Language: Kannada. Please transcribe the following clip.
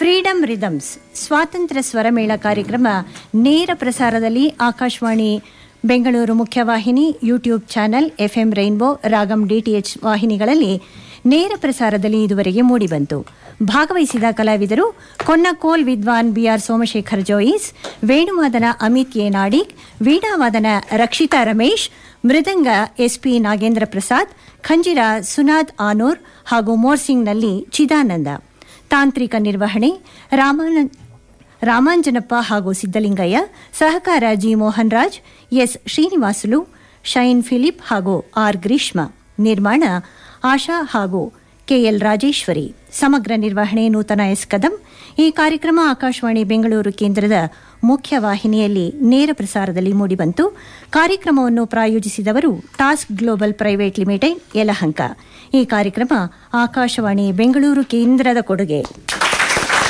ಫ್ರೀಡಮ್ ರಿದಮ್ಸ್ ಸ್ವಾತಂತ್ರ್ಯ ಸ್ವರಮೇಳ ಕಾರ್ಯಕ್ರಮ ನೇರ ಪ್ರಸಾರದಲ್ಲಿ ಆಕಾಶವಾಣಿ ಬೆಂಗಳೂರು ಮುಖ್ಯವಾಹಿನಿ YouTube channel FM rainbow Ragam DTH ವಾಹಿನಿಗಳಲ್ಲಿ ನೇರ ಪ್ರಸಾರದಲ್ಲಿ ಇದುವರೆಗೆ ಮೂಡಿಬಂತು ಭಾಗವಹಿಸಿದ ಕಲಾವಿದರು ಕೊನ್ನಕೋಲ್ ವಿದ್ವಾನ್ ಬಿಆರ್ ಸೋಮಶೇಖರ್ ಜೋಯಿಸ್ ವೇಣುವಾದನ ಅಮಿತ್ ಎ ನಾಡಿಗ್ ವೀಣಾವಾದನ ರಕ್ಷಿತಾ ರಮೇಶ್ ಮೃದಂಗ ಎಸ್ಪಿ ನಾಗೇಂದ್ರ ಪ್ರಸಾದ್ ಖಂಜಿರ ಸುನಾದ್ ಆನೂರ್ ಹಾಗೂ ಮೋರ್ಸಿಂಗ್ನಲ್ಲಿ ಚಿದಾನಂದ ತಾಂತ್ರಿಕ ನಿರ್ವಹಣೆ ರಾಮಾನಂದ್ ರಾಮಾಂಜನಪ್ಪ ಹಾಗೂ ಸಿದ್ದಲಿಂಗಯ್ಯ ಸಹಕಾರ G Mohan Raj S Srinivasulu Shine Philip ಹಾಗೂ ಆರ್ ಗ್ರೀಷ್ಮ ನಿರ್ಮಾಣ ಆಶಾ ಹಾಗೂ ಕೆಎಲ್ ರಾಜೇಶ್ವರಿ ಸಮಗ್ರ ನಿರ್ವಹಣೆ ನೂತನ ಎಸ್ ಕದಂ ಈ ಕಾರ್ಯಕ್ರಮ ಆಕಾಶವಾಣಿ ಬೆಂಗಳೂರು ಕೇಂದ್ರದ ಮುಖ್ಯ ವಾಹಿನಿಯಲ್ಲಿ ನೇರ ಪ್ರಸಾರದಲ್ಲಿ ಮೂಡಿಬಂತು ಕಾರ್ಯಕ್ರಮವನ್ನು ಪ್ರಾಯೋಜಿಸಿದವರು Task Global Private Limited Yelahanka ಈ ಕಾರ್ಯಕ್ರಮ ಆಕಾಶವಾಣಿ ಬೆಂಗಳೂರು ಕೇಂದ್ರದ ಕೊಡುಗೆ